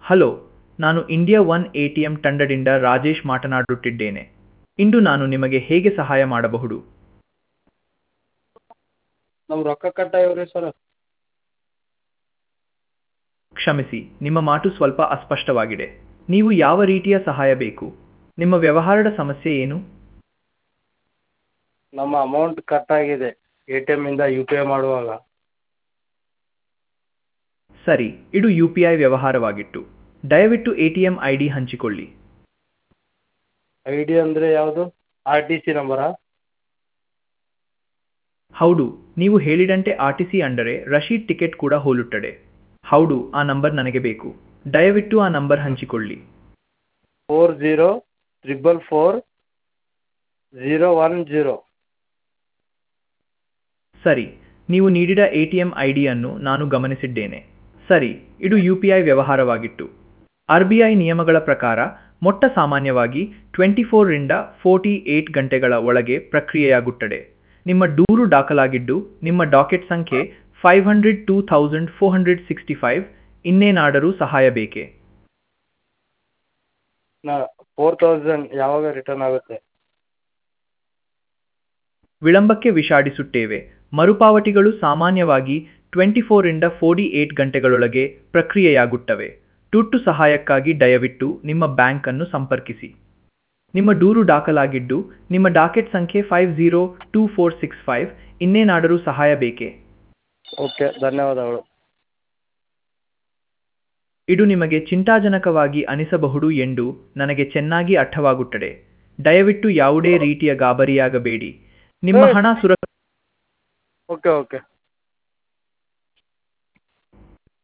hello ನಾನು India one A T M ತಂಡದಿಂದ ರಾಜೇಶ್ ಮಾತನಾಡುತ್ತಿದ್ದೇನೆ ಇಂದು ನಾನು ನಿಮಗೆ ಹೇಗೆ ಸಹಾಯ ಮಾಡಬಹುದು ನಮ್ಮ ರೊಕ್ಕ ಕಟ್ಟಾಗ್ಯಾವ್ರಿ ಸರ್ ಕ್ಷಮಿಸಿ ನಿಮ್ಮ ಮಾತು ಸ್ವಲ್ಪ ಅಸ್ಪಷ್ಟವಾಗಿದೆ ನೀವು ಯಾವ ರೀತಿಯ ಸಹಾಯ ಬೇಕು ನಿಮ್ಮ ವ್ಯವಹಾರದ ಸಮಸ್ಯೆ ಏನು ನಮ್ಮ ಅಮೌಂಟ್ ಕಟ್ಟಾಗಿದೆ ಎ ಟಿ ಎಮ್ಮಿಂದ ಯು ಪಿ ಐ ಮಾಡುವಾಗ ಸರಿ ಇದು ಯು ಪಿ ಐ ವ್ಯವಹಾರವಾಗಿತ್ತು ದಯವಿಟ್ಟು A T M I D ಹಂಚಿಕೊಳ್ಳಿ ಐ ಡಿ ಅಂದರೆ ಯಾವುದು ಆರ್ ಟಿ ಸಿ ನಂಬರಾ ಹೌದು ನೀವು ಹೇಳಿದಂತೆ ಆರ್ ಟಿ ಸಿ ಅಂದರೆ ರಶೀದ್ ಟಿಕೆಟ್ ಕೂಡ ಹೋಲುತ್ತದೆ ಹೌದು ಆ ನಂಬರ್ ನನಗೆ ಬೇಕು ದಯವಿಟ್ಟು ಆ ನಂಬರ್ ಹಂಚಿಕೊಳ್ಳಿ four zero triple four zero one zero ಸರಿ ನೀವು ನೀಡಿದ ಎ ಟಿ ಎಂ ಐ ಡಿಯನ್ನು ನಾನು ಗಮನಿಸಿದ್ದೇನೆ ಸರಿ ಇದು ಯು ಪಿ ಐ ವ್ಯವಹಾರವಾಗಿತ್ತು ಆರ್ ಬಿ ಐ ನಿಯಮಗಳ ಪ್ರಕಾರ ಮೊಟ್ಟ ಸಾಮಾನ್ಯವಾಗಿ ಟ್ವೆಂಟಿ ಫೋರ್ರಿಂದ ಫೋರ್ಟಿ ಏಟ್ ಗಂಟೆಗಳ ಒಳಗೆ ಪ್ರಕ್ರಿಯೆಯಾಗುತ್ತದೆ ನಿಮ್ಮ ದೂರು ದಾಖಲಾಗಿದ್ದು ನಿಮ್ಮ ಡಾಕೆಟ್ ಸಂಖ್ಯೆ five hundred two thousand four hundred sixty five ಇನ್ನೇನಾದರೂ ಸಹಾಯ ಬೇಕೇ ನಾ ಫೋರ್ ತೌಸಂಡ್ ಯಾವಾಗ ರಿಟರ್ನ್ ಆಗುತ್ತೆ ವಿಳಂಬಕ್ಕೆ ವಿಷಾದಿಸುತ್ತೇವೆ ಮರುಪಾವತಿಗಳು ಸಾಮಾನ್ಯವಾಗಿ ಟ್ವೆಂಟಿ ಫೋರಿಂದ ಫೋರ್ಟಿ ಏಟ್ ಗಂಟೆಗಳೊಳಗೆ ಪ್ರಕ್ರಿಯೆಯಾಗುತ್ತವೆ ತುರ್ತು ಸಹಾಯಕ್ಕಾಗಿ ದಯವಿಟ್ಟು ನಿಮ್ಮ ಬ್ಯಾಂಕ್ ಅನ್ನು ಸಂಪರ್ಕಿಸಿ ನಿಮ್ಮ ದೂರು ದಾಖಲಾಗಿದ್ದು ನಿಮ್ಮ ಡಾಕೆಟ್ ಸಂಖ್ಯೆ five zero two four six five ಇನ್ನೇನಾದರೂ ಸಹಾಯ ಬೇಕೇ ಓಕೆ ಧನ್ಯವಾದಗಳು ಇದು ನಿಮಗೆ ಚಿಂತಾಜನಕವಾಗಿ ಅನಿಸಬಹುದು ಎಂದು ನನಗೆ ಚೆನ್ನಾಗಿ ಅರ್ಥವಾಗುತ್ತದೆ ದಯವಿಟ್ಟು ಯಾವುದೇ ರೀತಿಯ ಗಾಬರಿಯಾಗಬೇಡಿ ನಿಮ್ಮ ಹಣ ಸುರ ಓಕೆ ಓಕೆ